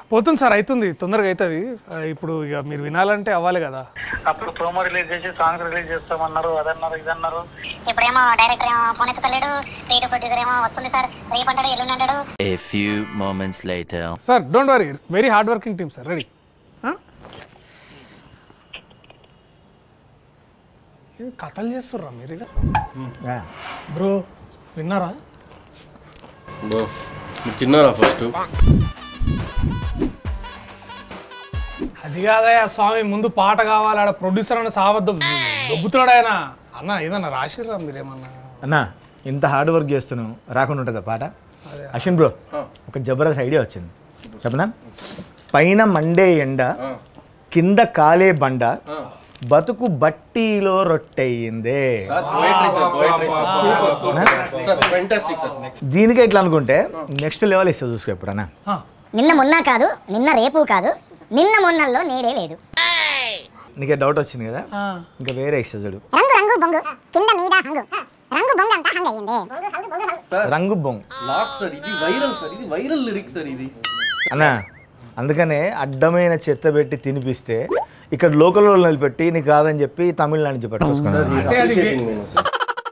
పోతుంది సార్ అవుతుంది తొందరగా అవుతుంది ఆ, ఇప్పుడు ఇక మీరు వినాలంటే అవ్వాలి కదా అప్పుడు ప్రోమో రిలీజ్ చేసి సాంగ్స్ రిలీజ్ చేస్తామన్నారు అదన్నారు ఇదన్నారు ఇప్పుడేమో డైరెక్టర్ ఏమో ఫోన్ ఎత్తుతలేడు క్రియేటివ్ ప్రొడ్యూసర్ ఏమో వస్తుంది సార్ రేపు అంటాడు ఎల్లుండి అంటాడు A few moments later. Sir don't worry very hard working team sir ready కథలు చేస్తుర్రా మీరు ఇక బ్రో విన్నారా బ్రో మీరు తిన్నారా ఫస్ట్ అది కాదయ్యా స్వామి ముందు పాట కావాలి ఆడ ప్రొడ్యూసర్ అని సావద్దు దొబ్బుతున్నాడు ఆయన అన్న ఏదన్నా రాసిర్రా మీరేమన్నా అన్న ఇంత హార్డ్ వర్క్ చేస్తున్నావు రాకుండా ఉంటుందా పాట అశ్విన్ బ్రో ఒక జబర్దస్త్ ఐడియా వచ్చింది చెప్పనా పైన మండే ఎండ కింద కాలే బండ బతుకు బట్టీలో రొట్టెయ్యిందే sir poetry sir poetry sir super super sir fantastic sir దీనికి ఎట్లా అనుకుంటే నెక్స్ట్ లెవెల్ ఇస్తా చూసుకో ఇప్పుడు అన్న నిన్న మొన్న కాదు నిన్న రేపు కాదు నిన్న మొన్నల్లో నేడే లేదు నీకే డౌట్ వచ్చింది కదా ఇంకా వేరే ఇస్తా చూడు రంగు రంగు బొంగు కింద మీద హంగు రంగు బొంగు అంతా హంగ్ అయ్యింది రంగు బొంగ్ లాక్ సార్ ఇది వైరల్ సార్ ఇది వైరల్ లిరిక్ సార్ ఇది అన్న అందుకనే అడ్డమైన చెత్త పెట్టి తినిపిస్తే ఇక్కడ లోకల్ వాళ్ళు నిలబెట్టి నీకు కాదని చెప్పి తమిళనాడు నుంచి పట్టుకొసుకున్నాను అప్రిషియేటింగ్ నేను సార్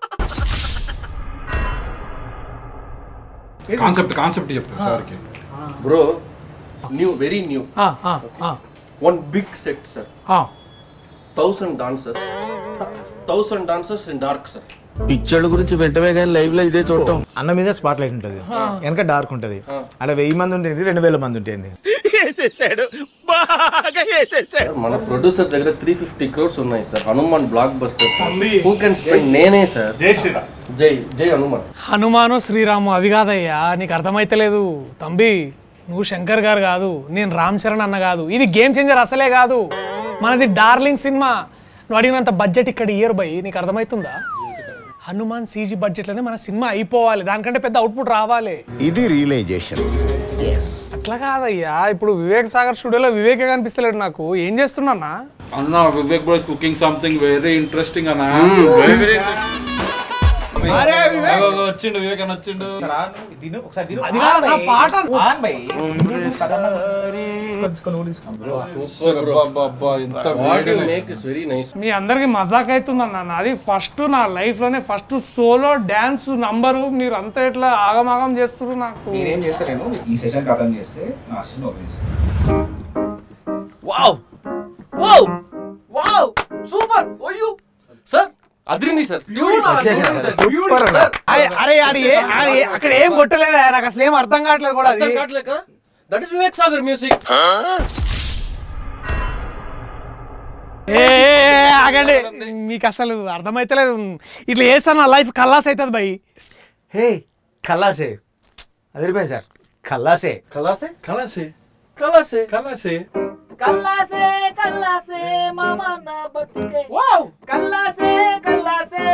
కాన్సెప్ట్ కాన్సెప్ట్ చెప్పు సార్కి bro new very new ah, ah, ah, one big set sir ah. Thousand dancers thousand dancers in dark sir పిక్చర్ల గురించి వెంటనే కానీ లైవ్ లో ఇదే చూడటం అన్న మీద స్పాట్ లైట్ ఉంటుంది వెనక డార్క్ ఉంటుంది అక్కడ వెయ్యి మంది ఉంటుంది రెండు వేల మంది ఉంటుంది సార్ మన ప్రొడ్యూసర్ దగ్గర త్రీ ఫిఫ్టీ క్రోర్స్ ఉన్నాయి sir Hanuman blockbuster who can spend నేనే సార్ జై శ్రీరామ్ జై జై హనుమాన్ హనుమాను శ్రీరాము అవి కాదయ్యా నీకు అర్థమైతలేదు తంబి నువ్వు శంకర్ గారు కాదు నేను రామ్ చరణ్ అన్న కాదు ఇది గేమ్ చేంజర్ అసలే కాదు మనది డార్లింగ్ సినిమా నువ్వు అడిగినంత బడ్జెట్ ఇక్కడ ఇయర్ బై నీకు అర్థమవుతుందా హనుమాన్ సీజీ బడ్జెట్లోనే మన సినిమా అయిపోవాలి దానికంటే పెద్ద అవుట్పుట్ రావాలి ఇది రియలైజేషన్ అట్లా కాదయ్యా ఇప్పుడు వివేక్ సాగర్ స్టూడియోలో వివేకే కనిపిస్తలేడు నాకు ఏం చేస్తున్నా అన్న Vivek bro cooking something very interesting అన్న వచ్చిండు వివేక్ అని వచ్చిండు అది కాదు నా పాట సూపర్ అబ్బా ఎంత what you make is very nice మీ అందరికి మజాక్ అవుతుందన్న నాది ఫస్ట్ నా లైఫ్ లోనే ఫస్ట్ సోలో డాన్స్ నంబరు మీరు అంతా ఇట్లా ఆగమాగం చేస్తున్నారు నాకు నేనేం చేస్తాను ఈ సెషన్ ఖతం చేస్తే నా session open wow wow wow super OU sir అదిరింది సార్ సూపర్ అన్న అరే అరే ఆడి ఏ- ఆడి ఏ- అక్కడ ఏం కొట్టలేదా నాకు అసలు ఏం అర్థం కావట్లేదు కూడా అది that is Vivek Sagar music ఏ ఏ, ఏ, ఆగండి మీకు అసలు అర్థమైతలేదు ఇట్లా చేస్తాను నా లైఫ్ కల్లాస్ అవుతుంది భయ్ హే కల్లాసే అదిరిపోయింది సార్ కల్లాసే కలాసే కలాసే కలాసే కలాసే కల్లాసే కల్లాసే మామ నా బతుకే వావ్ కల్లాసే కల్లాసే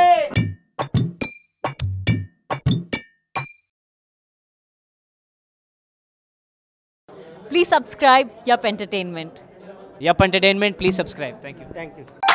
Please subscribe Yup Entertainment. Yup Entertainment, please subscribe. Thank you. Thank you